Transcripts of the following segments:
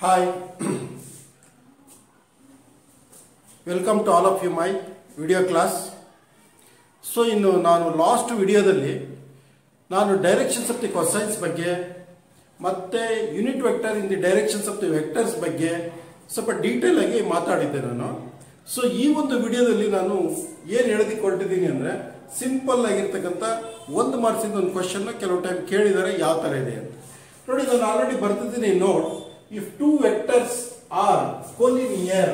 Hi welcome to all of you my video class so ಇನ್ನು ನಾನು last ವಿಡಿಯೋದಲ್ಲಿ ನಾನು ಡೈರೆಕ್ಷನ್ಸ್ ಆಫ್ ದಿ ಕೊಸೈನ್ಸ್ ಬಗ್ಗೆ ಮತ್ತೆ unit vector in the directions of the vectors ಬಗ್ಗೆ ಸ್ವಲ್ಪ ಡೀಟೇಲ್ ಆಗಿ ಮಾತಾಡಿದ್ದೆ ನಾನು ಸೊ ಈ ಒಂದು ವಿಡಿಯೋದಲ್ಲಿ ನಾನು ಏನು ಹೇಳೋದಕ್ಕೆ ಹೊರಟಿದ್ದೀನಿ ಅಂದರೆ ಸಿಂಪಲ್ ಆಗಿರ್ತಕ್ಕಂಥ ಒಂದು ಮಾರ್ಕ್ಸಿಂದ ಒಂದು ಕ್ವಶನ್ ಕೆಲವು ಟೈಮ್ ಕೇಳಿದ್ದಾರೆ ಯಾವ ಥರ ಇದೆ ಅಂತ ನೋಡಿ ನಾನು ಆಲ್ರೆಡಿ ಬರ್ತಿದ್ದೀನಿ note if two vectors are collinear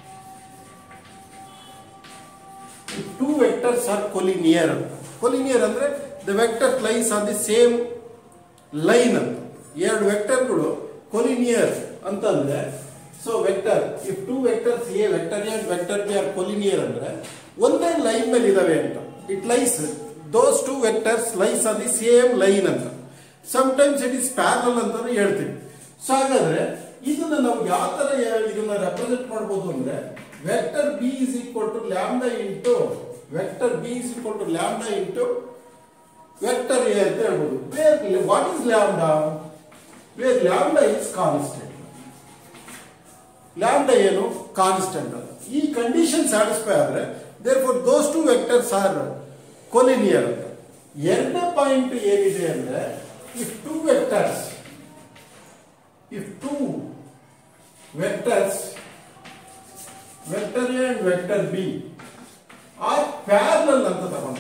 if two vectors are collinear collinear ಅಂದ್ರೆ the vector lies on the same line ಅಂತ ಎರಡು ವೆಕ್ಟರ್ಗಳು ಕೊಲಿನಿಯರ್ ಅಂತಂದ್ರೆ so vector if two vectors A vector A and vector B are collinear ಅಂದ್ರೆ ಒಂದೇ line ಮೇಲೆ ಇದಾವೆ ಅಂತ it lies those two vectors lies on the same line ಅಂತ ಸಮ್ಟೈಮ್ಸ್ ಇಟ್ ಇಸ್ ಪ್ಯಾರಲ್ ಅಂತಾನು ಹೇಳ್ತೀವಿ ಸೊ ಹಾಗಾದ್ರೆ ಇದನ್ನ ನಾವು ಯಾವ ತರ ಇದನ್ನ ರೆಪ್ರೆಸೆಂಟ್ ಮಾಡ್ಬೋದು ಅಂದ್ರೆ vector B is equal to lambda into vector B is equal to lambda into vector A ಅಂತ ಹೇಳ್ಬೋದು where what is lambda where lambda is constant lambda ಏನು ಕಾನ್ಸ್ಟೆಂಟ್ ಅದು ಈ ಕಂಡೀಷನ್ ಸ್ಯಾಟಿಸ್ಫೈ ಆದ್ರೆ therefore those two vectors are collinear ಅಂತ ಎರಡನೇ point ಏನಿದೆ ಅಂದ್ರೆ if two vectors if two vectors vector A and vector B are parallel ಅಂತ ತಗೊಂಡ್ರೆ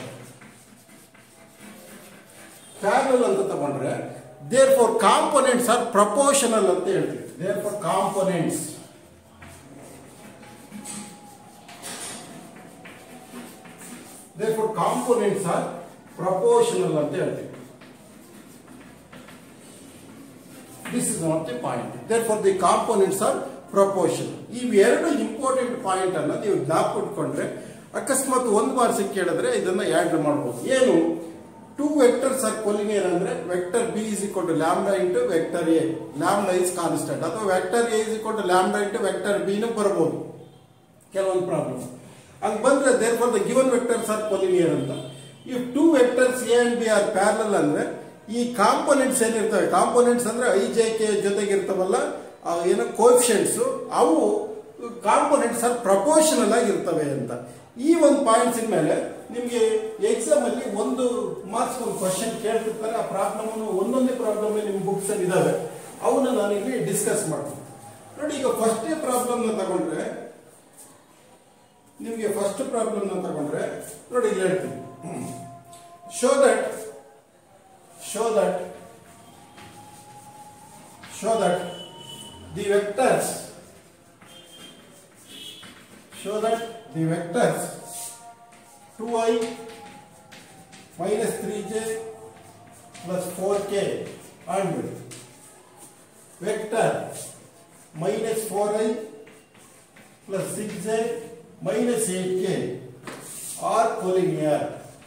ಪ್ಯಾರಲಲ್ ಅಂತ ತಗೊಂಡ್ರೆ therefore components are proportional ಅಂತ ಹೇಳ್ತೀವಿ therefore components therefore components are proportional ಅಂತ ಹೇಳ್ತೀವಿ this is not the point therefore the components are proportion ಇವೆರಡು important point ಅನ್ನ ನೀವು ಜ್ಞಾಪಕ ಇಟ್ಕೊಂಡ್ರೆ ಅಕಸ್ಮಾತ್ ಒಂದು ಮಾರ್ಕ್ಸ್ ಕೇಳಿದ್ರೆ ಇದನ್ನ ಹ್ಯಾಂಡಲ್ ಮಾಡಬಹುದು ಏನು ಟೂ ವೆಕ್ಟರ್ಸ್ ಆರ್ ಕೊಲಿನಿಯರ್ ಅಂದ್ರೆ vector B is equal to lambda into vector A lambda is constant ಅಥವಾ vector A is equal to lambda into vector ಬಿನೂ ಬರಬಹುದು ಕೆಲವೊಂದು ಪ್ರಾಬ್ಲಮ್ ಹಂಗೆ ಬಂದ್ರೆ therefore the given vectors are collinear ಅಂತ if two vectors A and B are parallel ಅಂದ್ರೆ ಈ components ಏನಿರ್ತವೆ ಕಾಂಪೊನೆಂಟ್ಸ್ ಅಂದ್ರೆ ಐ ಜೆ ಕೆ ಜೊತೆಗೆ ಇರ್ತವಲ್ಲ ಆ ಏನೋ ಕೋಫಿಷಿಯಂಟ್ಸ್ ಅವು ಕಾಂಪೊನೆಂಟ್ಸ್ ಆರ್ ಪ್ರಪೋರ್ಷನಲ್ ಆಗಿರ್ತವೆ ಅಂತ ಈ ಒಂದು ಪಾಯಿಂಟ್ಸ್ ಮೇಲೆ ನಿಮಗೆ ಎಕ್ಸಾಮ್ ಅಲ್ಲಿ ಒಂದು ಮಾರ್ಕ್ಸ್ ಒಂದು ಕ್ವಶನ್ ಕೇಳ್ತಿರ್ತಾರೆ ಆ ಪ್ರಾಬ್ಲಮ್ ಒಂದೊಂದೇ ಪ್ರಾಬ್ಲಮ್ ನಿಮ್ಮ ಬುಕ್ಸ್ ಅಲ್ಲಿ ಇದಾವೆ ಅವನ್ನ ನಾನು ಇಲ್ಲಿ ಡಿಸ್ಕಸ್ ಮಾಡ್ತೀನಿ ನೋಡಿ ಈಗ ಫಸ್ಟೇ ಪ್ರಾಬ್ಲಮ್ ತಗೊಂಡ್ರೆ ನಿಮಗೆ ಫಸ್ಟ್ ಪ್ರಾಬ್ಲಮ್ ತಗೊಂಡ್ರೆ ನೋಡಿ ಇಲ್ಲಿ ಹೇಳ್ತೀನಿ show that show that show that the vectors show that the vectors 2i minus 3j plus 4k and vector minus 4i plus 6j minus 8k are collinear.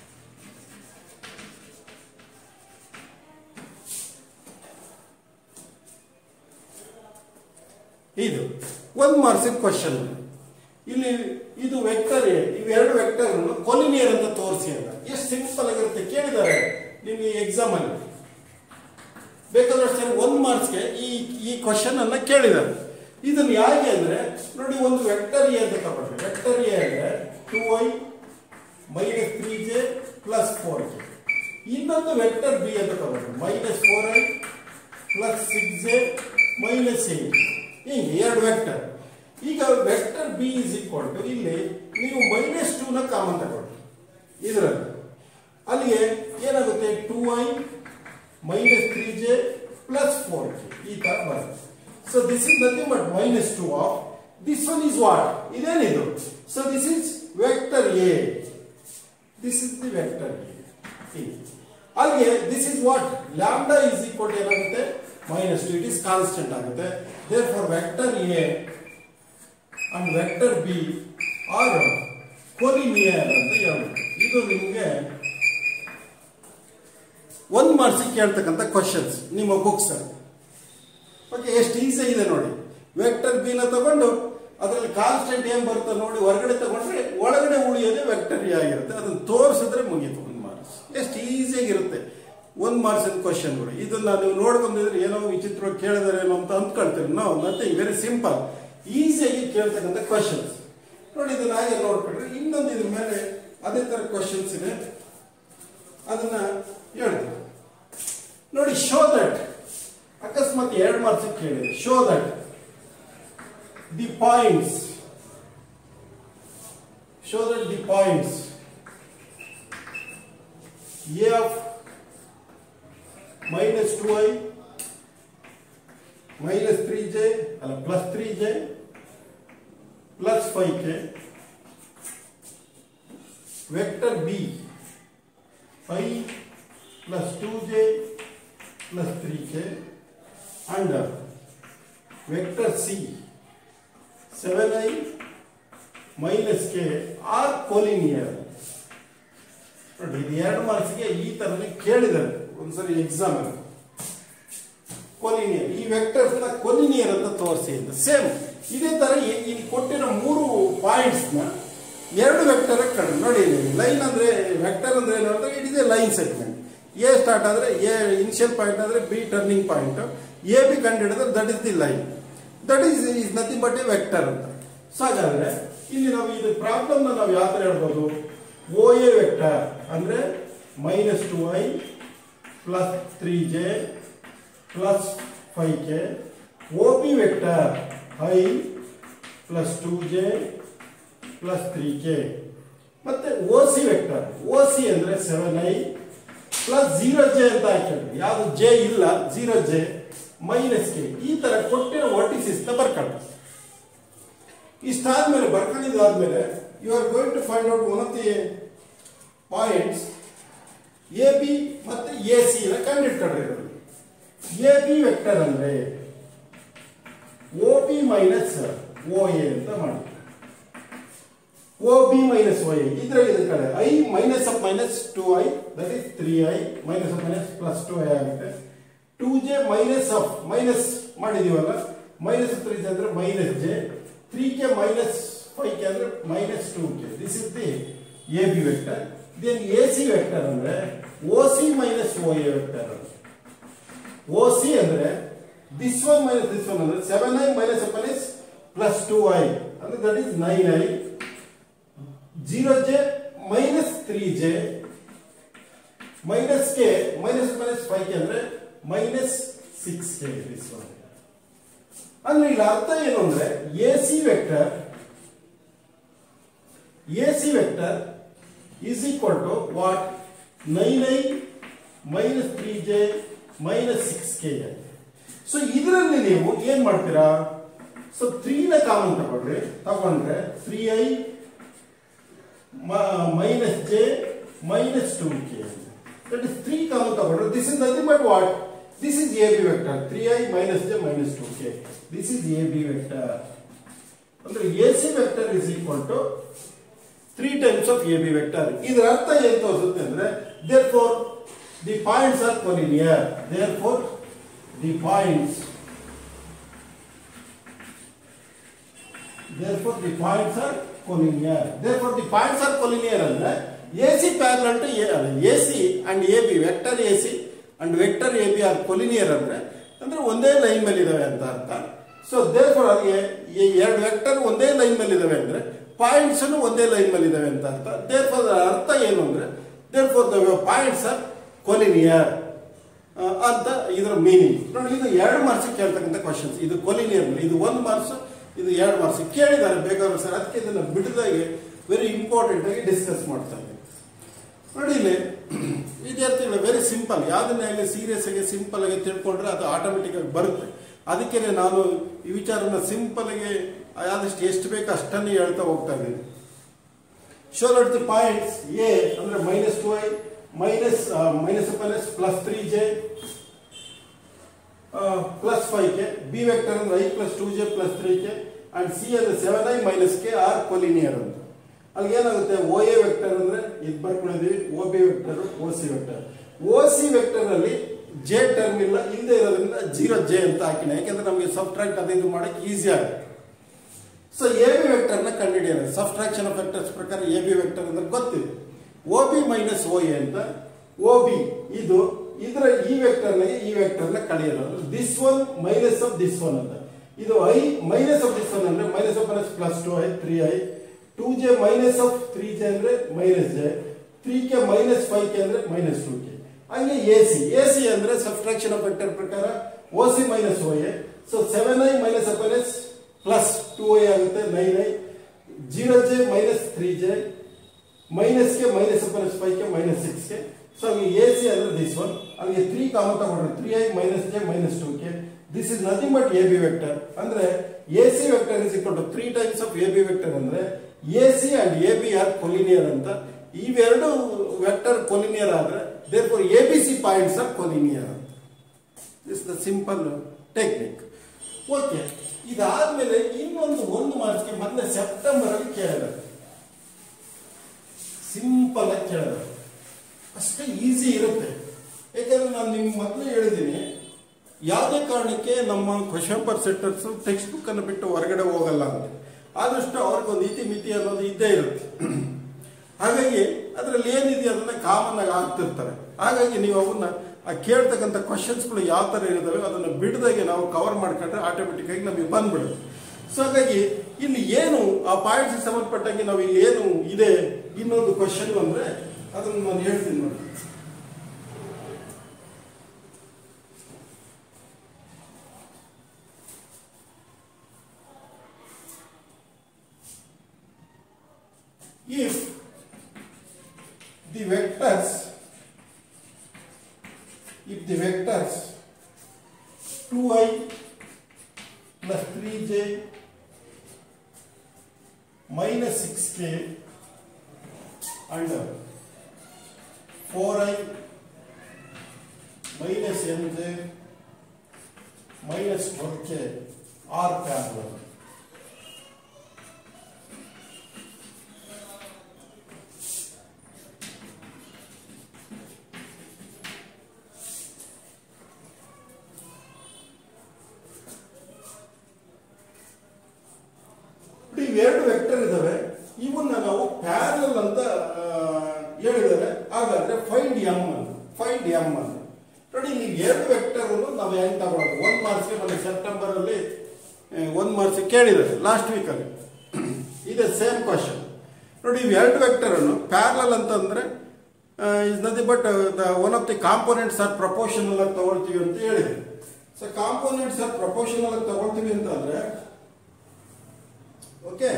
ಇದು ಒಂದು ಮಾರ್ಕ್ಸಿನ ಕ್ವಶನ್ ಇಲ್ಲಿ ಇದು ವೆಕ್ಟರ್ ಇವೆರಡು vector collinear ಅಂತ ತೋರಿಸಿ ಅಂತ ಎಷ್ಟು simple ಆಗಿರುತ್ತೆ ಕೇಳಿದ್ದಾರೆ ನಿಮಗೆ ಎಕ್ಸಾಮ್ ಅಲ್ಲಿ ಬೇಕಾದಷ್ಟು ಒಂದು ಮಾರ್ಕ್ಸ್ಗೆ ಈ ಈ ಕ್ವಶನ್ ಅನ್ನ ಕೇಳಿದ್ದಾರೆ ಇದನ್ನ ಯಾಕೆ ಅಂದ್ರೆ ನೋಡಿ ಒಂದು ವೆಕ್ಟರ್ ಎ ಅಂತ ತಗೊಂಡ್ರೆ ವೆಕ್ಟರ್ ಎ ಅಂದ್ರೆ two I minus three J plus four J ಇನ್ನೊಂದು ವೆಕ್ಟರ್ ಬಿ ಅಂತ ತಗೊಂಡ್ರೆ minus four I plus six J minus eight ಹಿಂಗೆ ಎರಡು ವೆಕ್ಟರ್ ಈಗ vector B is equal to ಇಲ್ಲಿ ನೀವು ಮೈನಸ್ ಟೂ ನ ಕಾಮನ್ ತಗೊಳ್ಳಿ ಇದರಲ್ಲಿ ಅಲ್ಲಿಗೆ ಏನಾಗುತ್ತೆ two I minus three J plus four J ಈ ತರ ಬರುತ್ತೆ so this is nothing but minus two of this one is what ಇದೇನಿದು so this is vector A this is the vector A ಅಲ್ಲಿಗೆ this is what lambda is equal to ಏನಾಗುತ್ತೆ minus two it is constant ಆಗುತ್ತೆ therefore vector A and vector B are collinear ಅಂತ ಹೇಳ್ಬೋದು ಇದು ನಿಮಗೆ ಒಂದು ಮಾರ್ಕ್ಸಿಗೆ ಕೇಳ್ತಕ್ಕಂಥ ಕ್ವಶನ್ಸ್ ನಿಮ್ಮ ಬುಕ್ಸ್ ಓಕೆ ಎಷ್ಟು ಈಸಿ ಇದೆ ನೋಡಿ ವೆಕ್ಟರ್ ಬಿನ ತಗೊಂಡು ಅದರಲ್ಲಿ ಕಾನ್ಸ್ಟೆಂಟ್ ಏನ್ ಬರುತ್ತೆ ನೋಡಿ ಹೊರಗಡೆ ತಗೊಂಡ್ರೆ ಒಳಗಡೆ ಉಳಿಯೋದೇ ವೆಕ್ಟರ್ ಎ ಆಗಿರುತ್ತೆ ಅದನ್ನ ತೋರಿಸಿದ್ರೆ ಮುಗೀತು ಒಂದು ಮಾರ್ಕ್ಸ್ ಎಷ್ಟು ಈಸಿಯಾಗಿರುತ್ತೆ ಒಂದು ಮಾರ್ಕ್ಸಿನ ಕ್ವಶನ್ಗಳು ಇದನ್ನ ನೀವು ನೋಡ್ಕೊಂಡಿದ್ರೆ ಏನೋ ವಿಚಿತ್ರವಾಗಿ ಕೇಳಿದಾರೆ ಏನೋ ಅಂತ ಅಂದ್ಕೊಳ್ತೀರಿ ನಾವು ನಥಿಂಗ್ ವೆರಿ ಸಿಂಪಲ್ ಈಸಿಯಾಗಿ ಕೇಳ್ತಕ್ಕಂಥ ಕ್ವಶನ್ಸ್ ನೋಡಿ ಇದನ್ನ ಹಾಗೆ ನೋಡ್ಕೊಂಡ್ರೆ ಇನ್ನೊಂದು ಇದ್ರ ಮೇಲೆ ಅದೇ ತರ ಕ್ವಶನ್ಸ್ ಇದೆ ಅದನ್ನ ಹೇಳ್ತೀನಿ ನೋಡಿ ಶೋ ದಟ್ ಅಕಸ್ಮಾತ್ ಎರಡು ಮಾರ್ಕ್ಸ್ ಕೇಳಿದೆ show that the points show that the points A of minus two I minus three J ಅಲ್ಲ plus three J plus five K vector B I plus two J plus three K and vector C seven I minus K are collinear ನೋಡಿ ಇದು ಎರಡು ಮಾರ್ಕ್ಸ್ಗೆ ಈ ತರನೇ ಕೇಳಿದ್ದಾರೆ ಒಂದ್ಸರಿ exam ಅಲ್ಲಿ collinear ಈ ವೆಕ್ಟರ್ಸ್ ನ ಕೊಲಿನಿಯರ್ ಅಂತ ತೋರಿಸಿ ಅಂತ ಸೇಮ್ ಇದೇ ತರ ಈ- ಇಲ್ಲಿ ಕೊಟ್ಟಿರೋ ಮೂರು ಪಾಯಿಂಟ್ಸ್ ನ ಎರಡು ವೆಕ್ಟರ್ ಕಡಿಮೆ ನೋಡಿ ಲೈನ್ ಅಂದ್ರೆ ವೆಕ್ಟರ್ ಅಂದ್ರೆ ಏನು ಅಂದ್ರೆ it is a line segment A start ಆದ್ರೆ ಎ ಇನಿಷಿಯಲ್ ಪಾಯಿಂಟ್ ಅಂದ್ರೆ B turning point A B ಕಂಡಿಡಿದ್ರೆ that is the line that is is nothing but a vector ಅಂತ ಸೊ ಹಾಗಾದ್ರೆ ಇಲ್ಲಿ ನಾವು ಇದು ಪ್ರಾಬ್ಲಮ್ ನಾವು ಯಾವ ತರ ಹೇಳ್ಬೋದು ಓ ಎ ವೆಕ್ಟರ್ ಅಂದ್ರೆ minus two I plus three J plus five K O P vector I plus two J plus three K ಮತ್ತೆ O C vector O C ಅಂದ್ರೆ seven I plus zero J ಅಂತ ಹಾಕಿದ್ವಿ ಯಾವುದು J ಇಲ್ಲ zero J minus K ಈ ತರ ಕೊಟ್ಟಿರೋ vertices ನ ಬರ್ಕೊಳ್ಳಿ ಇಷ್ಟಾದ್ಮೇಲೆ ಬರ್ಕೊಂಡಿದ್ದಾದ್ಮೇಲೆ you are going to find out one of the points A B ಮತ್ತೆ ಎ ಸಿ ನ ಕಂಡಿಡ್ಕೊಂಡ್ರಿ ಎ ಬಿ ವೆಕ್ಟರ್ ಅಂದ್ರೆ O P minus O A ಅಂತ ಮಾಡಿ O B minus O A ಇದ್ರಲ್ಲಿ ಇದ್ರ ಕಡೆ I minus of minus two I that is three I minus of minus plus two I ಆಗುತ್ತೆ two J minus of minus ಮಾಡಿದೀವಲ್ಲ minus three J ಅಂದ್ರೆ minus J three K minus five K ಅಂದ್ರೆ minus two K this is the A B vector then A C vector ಅಂದ್ರೆ O C minus O A vector O C ಅಂದ್ರೆ this one minus this one ಅಂದ್ರೆ seven I minus minus plus two I ಅಂದ್ರೆ that is nine I zero J minus three J minus K minus minus five K ಅಂದ್ರೆ minus six K this one ಅಂದ್ರೆ ಇಲ್ಲಿ ಅರ್ಥ ಏನು ಅಂದ್ರೆ A C vector A C vector is equal to what nine I minus three J minus six K so ಇದರಲ್ಲಿ ನೀವು ಏನ್ ಮಾಡ್ತೀರಾ ಸೊ ತ್ರೀನ ಕಾಮನ್ ತಗೊಳ್ರಿ ತಗೊಂಡ್ರೆ three I minus J minus two K that is three common ತಗೊಂಡ್ರೆ this is nothing but what this is A B vector three I minus J minus two K this is A B vector ಅಂದ್ರೆ A C vector is equal to three times of A B vector ಇದರ ಅರ್ಥ ಏನ್ ತೋರಿಸುತ್ತೆ ಅಂದ್ರೆ therefore the points are collinear therefore the points therefore the points are collinear therefore the points are collinear ಅಂದ್ರೆ AC parallel to A ಅಲ್ಲ AC and AB vector AC and vector AB are collinear ಅಂದ್ರೆ ಅಂದ್ರೆ ಒಂದೇ line ಮೇಲೆ ಇದಾವೆ ಅಂತ ಅರ್ಥ so therefore ಅದಕ್ಕೆ ಈ ಎರಡು ವೆಕ್ಟರ್ ಒಂದೇ ಲೈನ್ ಮೇಲೆ ಇದಾವೆ ಅಂದ್ರೆ ಪಾಯಿಂಟ್ಸ್ ಒಂದೇ ಲೈನ್ ಮೇಲೆ ಇದಾವೆ ಅಂತ ಅರ್ಥ therefore ಅದರ ಅರ್ಥ ಏನು ಅಂದ್ರೆ therefore the points are collinear ಆ, ಅಂತ ಇದರ ಮೀನಿಂಗ್ ನೋಡಿ ಇದು ಎರಡು ಮಾರ್ಕ್ಸ್ ಕೇಳ್ತಕ್ಕಂಥ ಕ್ವಶನ್ಸ್ ಇದು ಕೊಲಿನಿಯರ್ ಇದು ಒಂದು ಮಾರ್ಕ್ಸ್ ಇದು ಎರಡು ಮಾರ್ಕ್ಸ್ ಕೇಳಿದ್ದಾರೆ ಬೇಕಾದ್ರೆ ಸರ್ ಅದಕ್ಕೆ ಇದನ್ನು ಬಿಡದಾಗೆ ವೆರಿ ಇಂಪಾರ್ಟೆಂಟ್ ಆಗಿ ಡಿಸ್ಕಸ್ ಮಾಡ್ತಾ ಇದ್ದೀನಿ ನೋಡಿ ಇಲ್ಲಿ ವಿದ್ಯಾರ್ಥಿಗಳು ವೆರಿ ಸಿಂಪಲ್ ಯಾವ್ದನ್ನ ಹೇಳಿ ಸೀರಿಯಸ್ ಆಗಿ ಸಿಂಪಲ್ ಆಗಿ ತಿಳ್ಕೊಂಡ್ರೆ ಅದು ಆಟೋಮೆಟಿಕ್ ಆಗಿ ಬರುತ್ತೆ ಅದಕ್ಕೆ ನಾನು ಈ ವಿಚಾರನ ಸಿಂಪಲ್ ಆಗಿ ಆದಷ್ಟು ಎಷ್ಟು ಬೇಕು ಅಷ್ಟನ್ನೇ ಹೇಳ್ತಾ ಹೋಗ್ತಾ ಇದ್ದೀನಿ show that the points A ಅಂದ್ರೆ minus two I minus minus minus plus three J plus five K B vector ಅಂದ್ರೆ I plus two J plus three K and C ಅಂದ್ರೆ seven I minus K are collinear ಅಂತ ಅಲ್ಲಿ ಏನಾಗುತ್ತೆ O A vector ಅಂದ್ರೆ ಇದು ಬರ್ಕೊಂಡಿದೀವಿ O B vector O C vector O C vector ಅಲ್ಲಿ J term ಇಲ್ಲ ಇಲ್ಲದೆ ಇರೋದ್ರಿಂದ ಜೀರೋ ಜೆ ಅಂತ ಹಾಕಿನ ಯಾಕೆಂದ್ರೆ ನಮಗೆ ಸಬ್ಟ್ರಾಕ್ಟ್ ಅದು ಇದು ಮಾಡಕ್ಕೆ ಈಸಿ ಆಗುತ್ತೆ ಸೊ ಎ ಬಿ ವೆಕ್ಟರ್ ನ ಕಂಡುಹಿಡಿಯೋಣ ಸಬ್ಟ್ರಾಕ್ಷನ್ ಆಫ್ ವೆಕ್ಟರ್ಸ್ ಪ್ರಕಾರ ಎ ಬಿ ವೆಕ್ಟರ್ ಅಂದ್ರೆ ಗೊತ್ತಿದೆ O B minus O A ಅಂತ ಓ ಬಿ ಇದು ಇದರ ಈ ವೆಕ್ಟರ್ನ ಈ ವೆಕ್ಟರ್ನ ಕಳೆಯೋದು this one minus of this one ಅಂತ ಇದು I minus of this one ಅಂದ್ರೆ minus of minus plus two I three I two J minus of three J ಅಂದ್ರೆ minus J three K minus five K ಅಂದ್ರೆ minus two K ಹಂಗೆ A C A C ಅಂದ್ರೆ subtraction of vector ಪ್ರಕಾರ O C minus O A so seven I minus of minus plus two I ಆಗುತ್ತೆ nine I zero J minus three J minus K minus minus five K minus six K so ಅಲ್ಲಿ A C ಅಂದ್ರೆ this one ಅಲ್ಲಿಗೆ three common ತಗೊಂಡ್ರೆ three I minus J minus two K this is nothing but A B vector ಅಂದ್ರೆ A C vector is equal to three times of A B vector ಅಂದ್ರೆ A C and A B are collinear ಅಂತ ಇವೆರಡು vector collinear ಆದ್ರೆ therefore A B C points are collinear ಅಂತ this the simple technique okay ಇದಾದ್ಮೇಲೆ ಇನ್ನೊಂದು ಒಂದು ಮಾರ್ಕ್ಸ್ಗೆ ಮೊನ್ನೆ September ಅಲ್ಲಿ ಕೇಳಿದ್ದಾರೆ ಸಿಂಪಲ್ ಆಗಿ ಕೇಳಿದ್ರು ಅಷ್ಟೇ ಈಸಿ ಇರುತ್ತೆ ಯಾಕಂದ್ರೆ ನಾನು ನಿಮ್ಗೆ ಮೊದಲು ಹೇಳಿದ್ದೀನಿ ಯಾವುದೇ ಕಾರಣಕ್ಕೆ ನಮ್ಮ question paper setters text book ಅನ್ನು ಬಿಟ್ಟು ಹೊರಗಡೆ ಹೋಗಲ್ಲ ಅಂತ ಆದಷ್ಟು ಅವ್ರಿಗೊಂದು ಇತಿ ಮಿತಿ ಅನ್ನೋದು ಇದ್ದೇ ಇರುತ್ತೆ ಹಾಗಾಗಿ ಅದರಲ್ಲಿ ಏನಿದೆ ಅದನ್ನ ಕಾಮನ್ ಆಗಿ ಆಗ್ತಿರ್ತಾರೆ ಹಾಗಾಗಿ ನೀವು ಅವನ್ನ ಆ ಕೇಳ್ತಕ್ಕಂಥ ಕ್ವಶನ್ಸ್ಗಳು ಯಾವ ಥರ ಇರ್ತವೆ ಅದನ್ನು ಬಿಡದಾಗೆ ನಾವು ಕವರ್ ಮಾಡ್ಕೊಂಡ್ರೆ ಆಟೋಮೆಟಿಕ್ ಆಗಿ ನಮಗೆ ಬಂದ್ಬಿಡುತ್ತೆ ಸೊ ಹಾಗಾಗಿ ಇಲ್ಲಿ ಏನು ಆ ಪಾಯಿಂಟ್ಸ್ ಸಂಬಂಧಪಟ್ಟಂಗೆ ನಾವು ಇಲ್ಲಿ ಏನು ಇದೆ ಇನ್ನೊಂದು ಕ್ವಶನ್ ಅಂದ್ರೆ ಅದನ್ನು ನಾನು ಹೇಳ್ತೀನಿ ನೋಡಿ if the vectors if the vectors 2i plus 3j minus 6k under 4i minus mj minus 12k are parallel ನೋಡಿ, ಇವೆರಡು ವೆಕ್ಟರ್ ಇದಾವೆ ಇವನ್ನ ನಾವು ಪ್ಯಾರಲ್ ಅಂತ ಆ, ಹೇಳಿದ್ದಾರೆ ಹಾಗಾದ್ರೆ ಫೈಂಡ್ ಎಮ್ ಅಂತ ಫೈಂಡ್ ಎಮ್ ಅಂತ ನೋಡಿ ನೀವು ಎರಡು ವೆಕ್ಟರ್ ನಾವು ಹೆಂಗ್ ತಗೊಳ್ಳೋದು ಒಂದ್ ಮಾರ್ಕ್ಸ್ಗೆ ಮೊನ್ನೆ ಸೆಪ್ಟೆಂಬರ್ ಅಲ್ಲಿ ಒಂದ್ ಮಾರ್ಕ್ಸ್ ಕೇಳಿದ್ದಾರೆ ಲಾಸ್ಟ್ ವೀಕ್ ಅಲ್ಲಿ ಇದೆ ಸೇಮ್ ಕ್ವಶನ್ ನೋಡಿ ಇವು ಎರಡು ವೆಕ್ಟರ್ ಅನ್ನು ಪ್ಯಾರಲ್ ಅಂತಂದ್ರೆ is nothing but the one of the components are proportional ಆಗಿ ತಗೊಳ್ತೀವಿ ಅಂತ ಹೇಳಿದೆ ಸೊ ಕಾಂಪೋನೆಂಟ್ಸ್ ಆರ್ ಪ್ರಪೋರ್ಷನಲ್ ಆಗಿ ತಗೊಳ್ತೀವಿ ಅಂತಂದ್ರೆ ಓಕೆ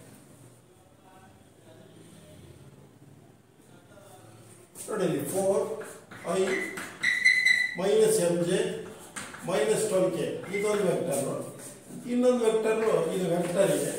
ನೋಡಿ ಇಲ್ಲಿ four I minus M J minus twelve K ಇದೊಂದು ವೆಕ್ಟರ್ ಇನ್ನೊಂದು ವೆಕ್ಟರ್ ಇದು ವೆಕ್ಟರ್ ಇದೆ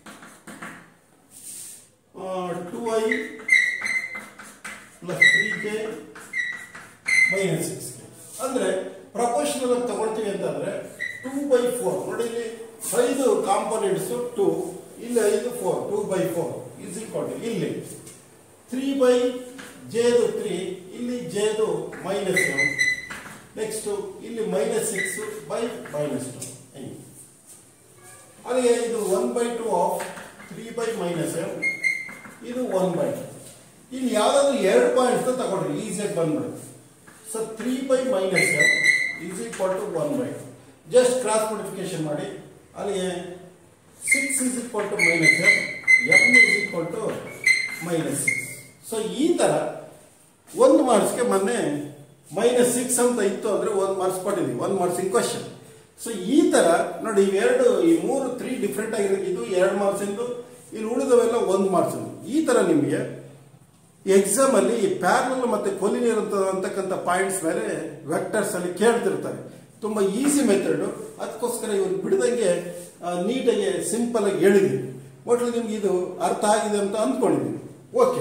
two I plus three K minus six K ಅಂದ್ರೆ ಪ್ರಪೋರ್ಷನಲ್ ಆಗಿ ತಗೊಳ್ತೀವಿ ಅಂತಂದ್ರೆ ಟೂ ಬೈ ಫೋರ್ ನೋಡಿ ಇಲ್ಲಿ ಐದು ಕಾಂಪೋನೆಂಟ್ಸ್ ಟೂ ಇಲ್ಲಿ ಐದು four two by four is equal to ಇಲ್ಲಿ ತ್ರೀ ಬೈ ಜೇದು ತ್ರೀ ಇಲ್ಲಿ ಜೇದು ಮೈನಸ್ ಎಮ್ ನೆಕ್ಸ್ಟ್ ಇಲ್ಲಿ minus six by minus two ಅಲ್ಲಿಗೆ ಇದು one by two of three by minus M ಇದು ಒನ್ ಬೈ ಇಲ್ಲಿ ಯಾವ್ದಾದ್ರು ಎರಡು ಪಾಯಿಂಟ್ಸ್ ತಗೊಳ್ರಿ ಈಸಿಯಾಗಿ ಬಂದ್ಬಿಡುತ್ತೆ so three by minus M is equal to one by just cross modification ಮಾಡಿ ಅಲ್ಲಿಗೆ six is equal to minus M M is equal to minus six so ಈ ಥರ ಒಂದು ಮಾರ್ಕ್ಸ್ಗೆ ಮೊನ್ನೆ ಮೈನಸ್ ಸಿಕ್ಸ್ ಅಂತ ಇತ್ತು ಅಂದರೆ ಒಂದು ಮಾರ್ಕ್ಸ್ ಕೊಟ್ಟಿದ್ದೀವಿ ಒಂದು ಮಾರ್ಕ್ಸ್ ಇನ್ ಕ್ವಶನ್ ಸೊ ಈ ಥರ ನೋಡಿ ಇವೆರಡು ಈ ಮೂರು ತ್ರೀ ಡಿಫ್ರೆಂಟ್ ಆಗಿರೋದು ಇದು ಎರಡು ಮಾರ್ಕ್ಸ್ ಇಂದು ಇಲ್ಲಿ ಉಳಿದವೆಲ್ಲ ಒಂದು ಮಾರ್ಕ್ಸ್ ಈ ಥರ ನಿಮಗೆ ಎಕ್ಸಾಮ್ ಅಲ್ಲಿ ಈ ಪ್ಯಾರಲ್ ಮತ್ತೆ ಕೊಲಿನಿಯರ್ ಅಂತ ಅಂತಕ್ಕಂಥ ಪಾಯಿಂಟ್ಸ್ ಮೇಲೆ ವೆಕ್ಟರ್ಸ್ ಅಲ್ಲಿ ಕೇಳ್ತಿರ್ತಾರೆ ತುಂಬಾ ಈಸಿ ಮೆಥಡ್ ಅದಕ್ಕೋಸ್ಕರ ಇವ್ರು ಬಿಡದಂಗೆ ನೀಟಾಗಿ ಸಿಂಪಲ್ ಆಗಿ ಹೇಳಿದ್ವಿ ಒಟ್ಲು ನಿಮ್ಗೆ ಇದು ಅರ್ಥ ಆಗಿದೆ ಅಂತ ಅಂದ್ಕೊಂಡಿದ್ದೀನಿ ಓಕೆ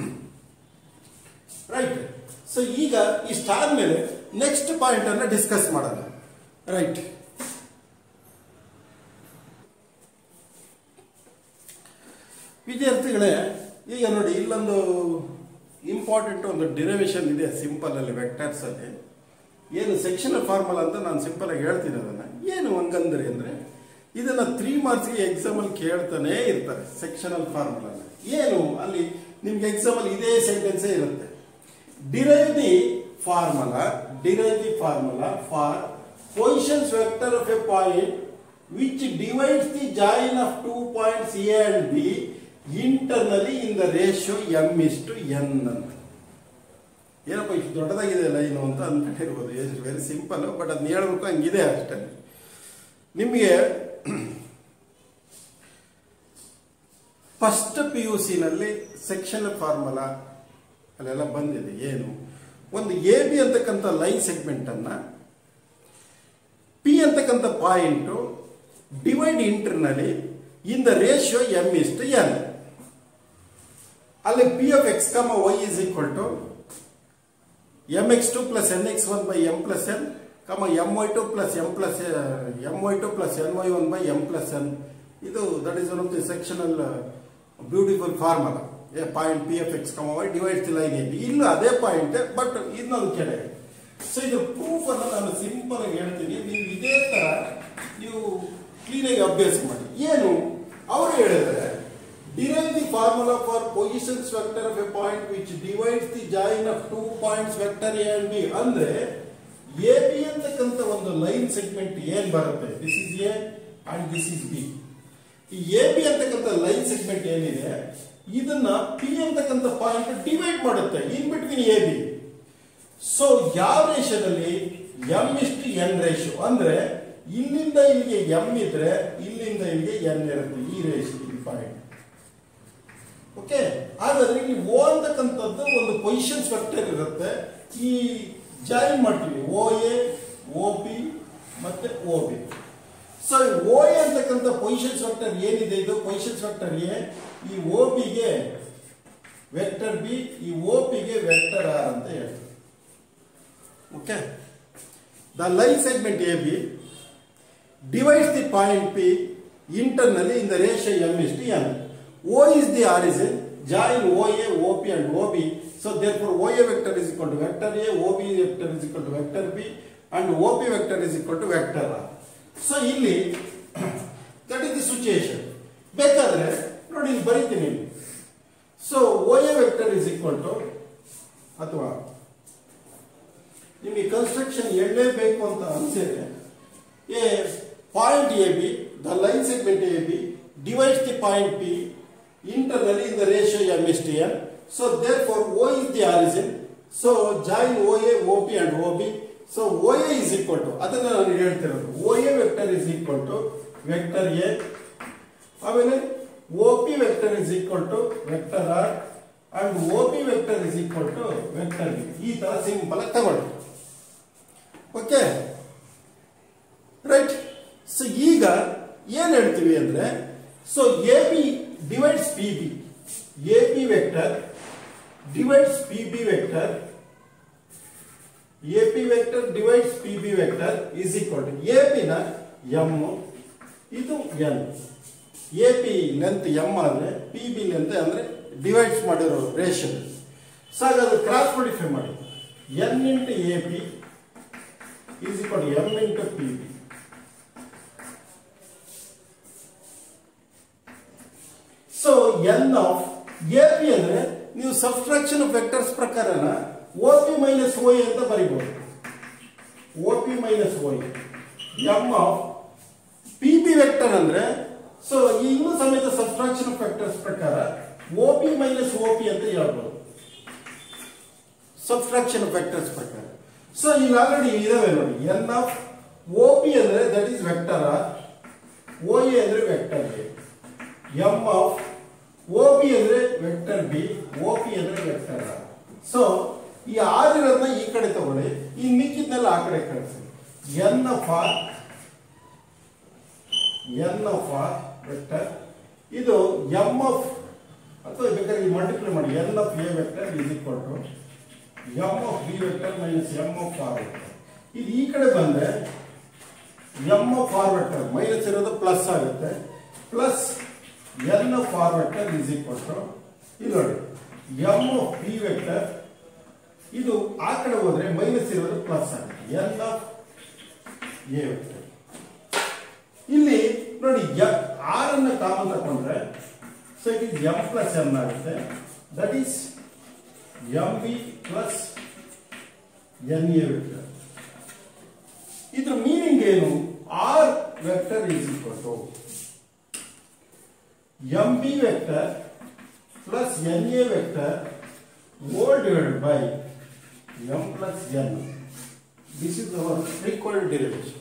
ರೈಟ್ ಸೊ ಈಗ ಇಷ್ಟಾದ್ಮೇಲೆ ನೆಕ್ಸ್ಟ್ ಪಾಯಿಂಟ್ ಅನ್ನ ಡಿಸ್ಕಸ್ ಮಾಡೋಣ ರೈಟ್ ವಿದ್ಯಾರ್ಥಿಗಳೇ ಈಗ ನೋಡಿ ಇಲ್ಲೊಂದು ಇಂಪಾರ್ಟೆಂಟ್ ಒಂದು ಡಿರವೇಶನ್ ಇದೆ ಸಿಂಪಲ್ ಅಲ್ಲಿ ವೆಕ್ಟರ್ಸ್ ಅಲ್ಲಿ ಏನು ಸೆಕ್ಷನಲ್ ಫಾರ್ಮುಲಾ ಅಂತ ನಾನು ಸಿಂಪಲ್ ಆಗಿ ಹೇಳ್ತೀನಿ ಅದನ್ನ ಏನು ಹಂಗಂದ್ರೆ ಅಂದ್ರೆ ಇದನ್ನ ತ್ರೀ ಮಾರ್ಕ್ಸ್ಗೆ ಎಕ್ಸಾಮ್ ಅಲ್ಲಿ ಕೇಳ್ತಾನೆ ಇರ್ತಾರೆ ಸೆಕ್ಷನಲ್ ಫಾರ್ಮುಲಾ ಏನು ಅಲ್ಲಿ ನಿಮ್ಗೆ ಎಕ್ಸಾಮ್ ಅಲ್ಲಿ ಇದೇ ಸೆಂಟೆನ್ಸೇ ಇರುತ್ತೆ derive the formula derive the formula for positions vector of a point which divides the join of two points A and B internally in the ratio m is to n ಅಂತ ಏನಪ್ಪ ಇಷ್ಟು ದೊಡ್ಡದಾಗಿದೆ line ಅಂತ ಅಂದ್ಬಿಟ್ಟಿರ್ಬೋದು ಎಷ್ಟು very simple but ಅದನ್ನ ಹೇಳ್ಬೇಕು ಹಂಗಿದೆ ಅಷ್ಟೇ ನಿಮಗೆ ಫಸ್ಟ್ ಪಿ ಯು ಸಿನಲ್ಲಿ ಸೆಕ್ಷನ್ ಫಾರ್ಮುಲಾ ಅಲ್ಲೆಲ್ಲ ಬಂದಿದೆ ಏನು ಒಂದು ಎ ಬಿ ಅಂತಕ್ಕಂಥ ಲೈನ್ ಸೆಗ್ಮೆಂಟ್ ಅನ್ನ ಪಿ ಅಂತಕ್ಕಂಥ point divide internally in the ratio M is to N ಅಲ್ಲಿ P of X comma Y is equal to M X two plus N X one by M plus N comma M Y two plus M plus M Y two plus N Y one by M plus N ಇದು that is one of the sectional beautiful formula A point P of X comma Y divides the line A ಇಲ್ಲೂ ಅದೇ point but ಇನ್ನೊಂದು ಕಡೆ so ಇದು proof ಅನ್ನು ನಾನು simple ಆಗಿ ಹೇಳ್ತೀನಿ ನೀವು ಇದೇ ತರ ನೀವು ಕ್ಲೀನಾಗಿ ಅಭ್ಯಾಸ ಮಾಡಿ ಏನು ಅವರು ಹೇಳಿದ್ರೆ derive the formula for positions vector of a point which divides the join of two points vector A and B ಅಂದ್ರೆ ಎ ಬಿ ಅಂತಕ್ಕಂಥ ಒಂದು ಲೈನ್ ಸೆಗ್ಮೆಂಟ್ ಏನ್ ಬರುತ್ತೆ this is A and this is B ಈ A B ಅಂತಕ್ಕಂಥ line segment ಏನಿದೆ ಇದನ್ನ P ಅಂತಕ್ಕಂಥ ಪಾಯಿಂಟ್ ಡಿವೈಡ್ ಮಾಡುತ್ತೆ in between A B so ಯಾವ ರೇಷದಲ್ಲಿ ಎಂ ಇಷ್ಟು ಎನ್ ರೇಷು ಅಂದ್ರೆ ಇಲ್ಲಿಂದ ಇಲ್ಲಿಗೆ ಎಂ ಇದ್ರೆ ಇಲ್ಲಿಂದ ಇಲ್ಲಿಗೆ ಎನ್ ಇರುತ್ತೆ ಈ ರೇಷ್ ಈ ಪಾಯಿಂಟ್ ಓಕೆ ಹಾಗಾದ್ರೆ ಇಲ್ಲಿ ಓ ಅಂತಕ್ಕಂಥದ್ದು ಒಂದು ಪೊಸಿಷನ್ಸ್ ವೆಕ್ಟರ್ ಇರುತ್ತೆ ಈ ಜಾಯಿನ್ ಮಾಡ್ತೀವಿ ಓ ಎ ಓ ಪಿ ಮತ್ತೆ O B so O A ಅಂತಕ್ಕಂಥ ಪೊಸಿಷನ್ಸ್ ವೆಕ್ಟರ್ ಏನಿದೆ ಇದು ಪೊಸಿಷನ್ಸ್ ವೆಕ್ಟರ್ ಎ ಈ ಓ ಬಿಗೆ ವೆಕ್ಟರ್ ಬಿ ಈ ಓ ಪಿಗೆ ವೆಕ್ಟರ್ ಆರ್ ಅಂತ ಹೇಳ್ತೀವಿ okay the line segment A B divides the point P internally in the ratio m is to n. O is the origin, join OA, OP and OB. So therefore OA vector is equal to vector A, OB vector is equal to vector B and OP vector is equal to vector R. So ಇಲ್ಲಿ that is the situation. ಬೇಕಾದ್ರೆ ನೋಡಿ ಇಲ್ಲಿ ಬರೀತೀನಿ ಇಲ್ಲಿ. So OA vector is equal to ಅಥವಾ ನಿಮಗೆ construction ಎಳ್ಳೇಬೇಕು ಅಂತ ಅನ್ಸಿದ್ರೆ a point AB, the line segment AB divides the point P internally in the ratio M is to N. So therefore O is the origin. So join OA, OP and OB. So OA is equal to ಅದನ್ನ ನಾನು ಹೇಳ್ತಿರೋದು OA vector is equal to vector A ಆಮೇಲೆ OP vector is equal to vector R and OP vector is equal to vector B. ಈ ತರ simple ಆಗಿ ತಗೊಳ್ಳಿ okay right so ಈಗ ಏನ್ ಹೇಳ್ತೀವಿ ಅಂದ್ರೆ so A B divides P B A B vector divides P B vector A P vector divides P B vector is equal to A P ನ M ಇದು N A P length M ಆದ್ರೆ P B length ಅಂದ್ರೆ divides ಮಾಡಿರೋ ರೇಷನ್ so ಹಾಗಾದ್ರೆ cross modify ಮಾಡಿ N into A P is equal to m into pb. So N of A P ಅಂದ್ರೆ ನೀವು ಸಬ್ಸ್ಟ್ರಾಕ್ಷನ್ ಆಫ್ ವೆಕ್ಟರ್ಸ್ ಪ್ರಕಾರನ ಓ ಪಿ ಮೈನಸ್ ಓ ಅಂತ ಬರಿಬಹುದು O P minus O M of P B vector ಅಂದ್ರೆ so ಇನ್ನೂ ಸಮೇತ subtraction of vectors ಪ್ರಕಾರ O P minus O P ಅಂತ ಹೇಳ್ಬೋದು ಸಬ್ಸ್ಟ್ರಾಕ್ಷನ್ ಆಫ್ ವೆಕ್ಟರ್ಸ್ ಪ್ರಕಾರ ಸೊ ಇಲ್ಲಿ ಆಲ್ರೆಡಿ ಇದಾವೆ ನೋಡಿ ಎನ್ ಆಫ್ ಓ ಪಿ ಅಂದ್ರೆ that is vector R O A ಅಂದ್ರೆ vector A M of O B ಅಂದ್ರೆ ವೆಕ್ಟರ್ ಬಿ ಓ ಪಿ ಅಂದ್ರೆ ವೆಕ್ಟರ್ ಆರ್ ಸೊ ಈ ಆರ್ ಇರೋದನ್ನ ಈ ಕಡೆ ತಗೊಳ್ಳಿ ಈ ಮಿಕ್ಕಿದ್ನೆಲ್ಲ ಆ ಕಡೆ ಕಳಿಸಿ N of R N of R vector ಇದು ಎಂ ಆಫ್ ಅಥವಾ ಬೇಕಾದ್ರೆ ಈ ಮಲ್ಟಿಪ್ಲೈ ಮಾಡಿ N of A vector is equal to M of B vector minus M of R vector ಇದು ಈ ಕಡೆ ಬಂದ್ರೆ M of R vector minus ಇರೋದು ಪ್ಲಸ್ ಆಗುತ್ತೆ plus N of R vector is equal to ಇಲ್ಲಿ ನೋಡಿ M of B vector ಇದು ಆ ಕಡೆ ಹೋದ್ರೆ ಮೈನಸ್ ಇರೋದು ಪ್ಲಸ್ ಆಗುತ್ತೆ ಎನ್ ಆಫ್ ಎ ವೆಕ್ಟರ್ ಇಲ್ಲಿ ನೋಡಿ ಆರ್ ಅನ್ನ ಕಾಮನ್ ತಗೊಂಡ್ರೆ so it is M plus N ಆಗುತ್ತೆ that is M B plus N A vector ಏನು R vector is equal to M B vector plus N A vector whole divided by M plus N this is our required derivation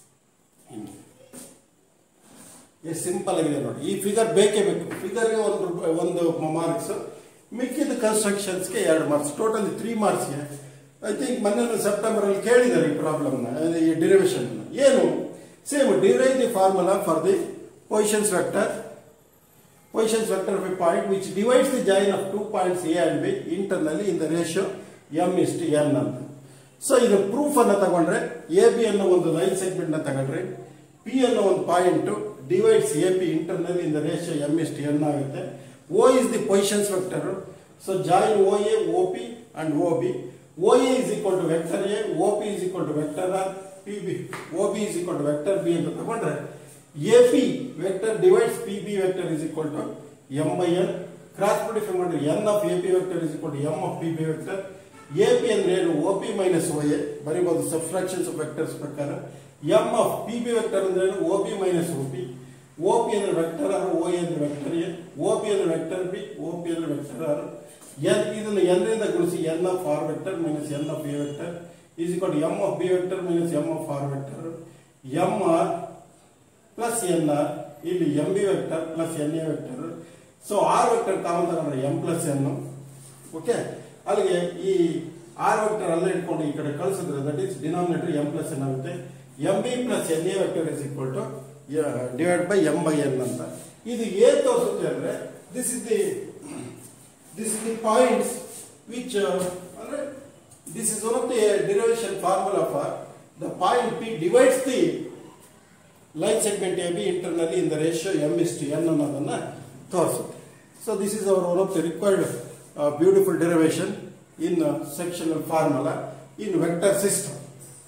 ಎಷ್ಟು simple ಆಗಿದೆ ನೋಡಿ ಈ figure ಬೇಕೇ ಬೇಕು ಫಿಗರ್ಗೆ ಒಂದು ರೂಪಾಯಿ- ಒಂದು ಮಾರ್ಕ್ಸ್ ಮಿಕ್ಕಿದ ಕನ್ಸ್ಟ್ರಕ್ಷನ್ಸ್ಗೆ ಎರಡು ಮಾರ್ಕ್ಸ್ ಟೋಟಲಿ ತ್ರೀ ಮಾರ್ಕ್ಸ್ಗೆ ಐ ಥಿಂಕ್ ಮೊನ್ನೆ ಸೆಪ್ಟೆಂಬರ್ ಅಲ್ಲಿ ಕೇಳಿದ್ದಾರೆ ಈ ಪ್ರಾಬ್ಲಮ್ನ ಈ ಡಿರಿವೇಶನ್ ಏನು same derive the formula for the positions vector positions vector of a point which divides the join of two points A and B internally in the ratio m is to n ಅಂತ so ಇದು proof ಅನ್ನ ತಗೊಂಡ್ರೆ A B ಅನ್ನೋ ಒಂದು line segment ನ ತಗೊಂಡ್ರೆ P ಅನ್ನೋ ಒಂದು point divides A P internal in the ratio M is to N ಆಗುತ್ತೆ O is the positions vector so join O A O P and O B O A is equal to vector A O P is equal to vector R P B O B is equal to vector B ಅಂತ ತಗೊಂಡ್ರೆ A P vector divides P B vector is equal to M by N cross ಪ್ರೊಡಿಫೈ ಮಾಡಿದ್ರೆ N of A P vector is equal to M of P B vector A P ಅಂದ್ರೆ ಏನು O P minus O A ಬರೀಬಹುದು subtractions of vectors ಪ್ರಕಾರ M of P B vector ಅಂದ್ರೆ ಏನು O P minus O P O P ಅಂದ್ರೆ vector R O A ಅಂದ್ರೆ vector A O P ಅಂದ್ರೆ vector B O P ಅಂದ್ರೆ vector R N ಇದನ್ನು N ರಿಂದ ಗುಣಿಸಿ N of R vector minus N of A vector is equal to M of B vector minus M of R vector M R plus N R ಇಲ್ಲಿ M B vector plus N A vector so R vector common ತಗೊಂಡ್ರೆ M plus N okay ಅಲ್ಲಿಗೆ ಈ ಆರ್ ವೆಕ್ಟರ್ ಅಲ್ಲೇ ಇಟ್ಕೊಂಡು ಈ ಕಡೆ ಕಳಿಸಿದ್ರೆ that is denominator M plus N ಆಗುತ್ತೆ M B plus N A vector is equal to divide by M by N ಅಂತ ಇದು ಏನ್ ತೋರಿಸುತ್ತೆ ಅಂದ್ರೆ this is the this is the points which ಅಂದ್ರೆ this is one of the derivation formula for the point P divides the line segment A B internally in the ratio M is to N ಅನ್ನೋದನ್ನ ತೋರಿಸುತ್ತೆ so this is our one of the required beautiful derivation in sectional formula in vector system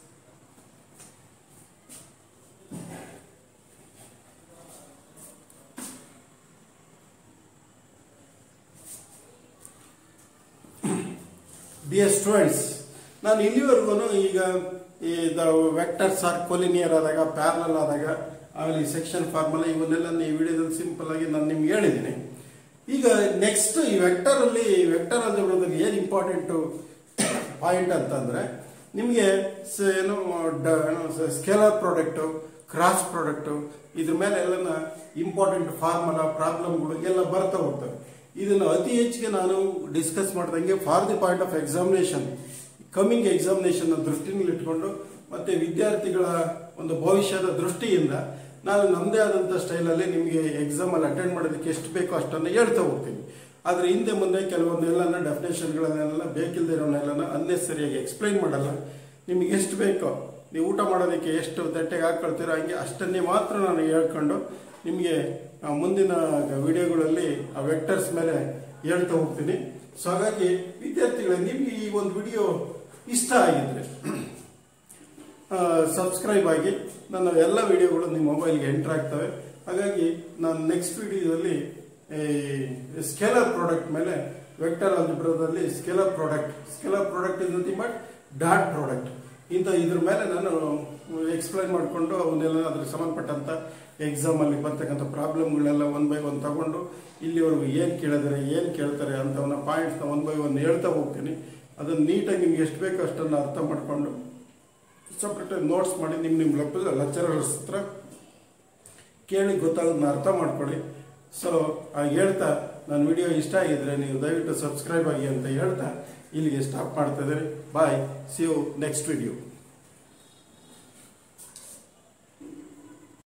dear students ನಾನು ಇಲ್ಲಿವರೆಗೂ ಈಗ ಈ vectors are collinear ಆದಾಗ parallel ಆದಾಗ ಆಮೇಲೆ ಈ ಸೆಕ್ಷನ್ ಫಾರ್ಮುಲಾ ಇವನ್ನೆಲ್ಲ ಈ ವಿಡಿಯೋದಲ್ಲಿ ಸಿಂಪಲ್ ಆಗಿ ನಾನು ನಿಮ್ಗೆ ಹೇಳಿದ್ದೀನಿ ಈಗ ನೆಕ್ಸ್ಟ್ ಈ ವೆಕ್ಟರ್ ಅಲ್ಲಿ ವೆಕ್ಟರ್ ಅಲ್ಜಬ್ರಾದಲ್ಲಿ ಏನು ಇಂಪಾರ್ಟೆಂಟ್ ಪಾಯಿಂಟ್ ಅಂತಂದ್ರೆ ನಿಮಗೆ ಸ- ಏನು ಸ್ಕೇಲರ್ ಪ್ರಾಡಕ್ಟು ಕ್ರಾಸ್ ಪ್ರಾಡಕ್ಟು ಇದ್ರ ಮೇಲೆ ಎಲ್ಲ ಇಂಪಾರ್ಟೆಂಟ್ ಫಾರ್ಮುಲಾ ಪ್ರಾಬ್ಲಮ್ಗಳು ಎಲ್ಲ ಬರ್ತಾ ಹೋಗ್ತವೆ ಇದನ್ನು ಅತಿ ಹೆಚ್ಚಿಗೆ ನಾನು ಡಿಸ್ಕಸ್ ಮಾಡ್ದಂಗೆ for the point of examination coming examination ದೃಷ್ಟಿನಲ್ಲಿ ಇಟ್ಕೊಂಡು ಮತ್ತೆ ವಿದ್ಯಾರ್ಥಿಗಳ ಒಂದು ಭವಿಷ್ಯದ ದೃಷ್ಟಿಯಿಂದ ನಾನು ನಮ್ಮದೇ ಆದಂಥ ಸ್ಟೈಲಲ್ಲಿ ನಿಮಗೆ ಎಕ್ಸಾಮಲ್ಲಿ ಅಟೆಂಡ್ ಮಾಡೋದಕ್ಕೆ ಎಷ್ಟು ಬೇಕೋ ಅಷ್ಟನ್ನು ಹೇಳ್ತಾ ಹೋಗ್ತೀನಿ ಆದರೆ ಹಿಂದೆ ಮುಂದೆ ಕೆಲವೊಂದೆಲ್ಲ ಡೆಫಿನೇಷನ್ಗಳನ್ನೆಲ್ಲ ಬೇಕಿಲ್ಲದೆ ಇರೋನೆಲ್ಲ ಅನ್ನೆಸರಿಯಾಗಿ ಎಕ್ಸ್ಪ್ಲೈನ್ ಮಾಡಲ್ಲ ನಿಮಗೆ ಎಷ್ಟು ಬೇಕೋ ನೀವು ಊಟ ಮಾಡೋದಕ್ಕೆ ಎಷ್ಟು ತಟ್ಟೆಗೆ ಹಾಕೊಳ್ತೀರೋ ಹಂಗೆ ಅಷ್ಟನ್ನೇ ಮಾತ್ರ ನಾನು ಹೇಳ್ಕೊಂಡು ನಿಮಗೆ ಆ, ಮುಂದಿನ ವಿಡಿಯೋಗಳಲ್ಲಿ ಆ ವೆಕ್ಟರ್ಸ್ ಮೇಲೆ ಹೇಳ್ತಾ ಹೋಗ್ತೀನಿ ಸೊ ಹಾಗಾಗಿ ವಿದ್ಯಾರ್ಥಿಗಳೇ ನಿಮಗೆ ಈ ಒಂದು ವಿಡಿಯೋ ಇಷ್ಟ ಆಗಿದ್ರೆ ಸಬ್ಸ್ಕ್ರೈಬ್ ಆಗಿ ನನ್ನ ಎಲ್ಲ ವಿಡಿಯೋಗಳು ನಿಮ್ಮ ಮೊಬೈಲ್ಗೆ ಎಂಟರ್ ಆಗ್ತವೆ ಹಾಗಾಗಿ ನಾನು ನೆಕ್ಸ್ಟ್ ವಿಡಿಯೋದಲ್ಲಿ ಸ್ಕೇಲರ್ ಪ್ರಾಡಕ್ಟ್ ಮೇಲೆ ವೆಕ್ಟರ್ ಅಲ್ಜಿಬ್ರಾದಲ್ಲಿ scalar product scalar product is nothing but dot product ಇಂಥ ಇದ್ರ ಮೇಲೆ ನಾನು ಎಕ್ಸ್ಪ್ಲೈನ್ ಮಾಡಿಕೊಂಡು ಅವನ್ನೆಲ್ಲ ಅದ್ರಿಗೆ ಸಂಬಂಧಪಟ್ಟಂತ ಎಕ್ಸಾಮಲ್ಲಿ ಬರ್ತಕ್ಕಂಥ ಪ್ರಾಬ್ಲಮ್ಗಳೆಲ್ಲ ಒನ್ ಬೈ ಒನ್ ತಗೊಂಡು ಇಲ್ಲಿವರೆಗೂ ಏನು ಕೇಳಿದರೆ ಏನು ಕೇಳ್ತಾರೆ ಅಂತವನ್ನ ಪಾಯಿಂಟ್ಸ್ನ ಒನ್ ಬೈ ಒನ್ ಹೇಳ್ತಾ ಹೋಗ್ತೀನಿ ಅದನ್ನು ನೀಟಾಗಿ ನಿಮ್ಗೆ ಎಷ್ಟು ಬೇಕೋ ಅಷ್ಟನ್ನು ಅರ್ಥ ಮಾಡಿಕೊಂಡು ಸಪ್ರೇಟ್ ನೋಟ್ಸ್ ಮಾಡಿ ನಿಮ್ಮ ನಿಮ್ಮ ಲೆಕ್ಕ ಲೆಕ್ಚರರ್ಸ್ ಹತ್ರ ಕೇಳಿ ಗೊತ್ತಾಗೋದನ್ನ ಅರ್ಥ ಮಾಡ್ಕೊಳ್ಳಿ ಸೊ ಹೇಳ್ತಾ ನನ್ನ ವಿಡಿಯೋ ಇಷ್ಟ ಆಗಿದ್ರೆ ನೀವು ದಯವಿಟ್ಟು ಸಬ್ಸ್ಕ್ರೈಬ್ ಆಗಿ ಅಂತ ಹೇಳ್ತಾ ಇಲ್ಲಿಗೆ ಸ್ಟಾಪ್ ಮಾಡ್ತಾ ಇದ್ದೀನಿ bye see you next video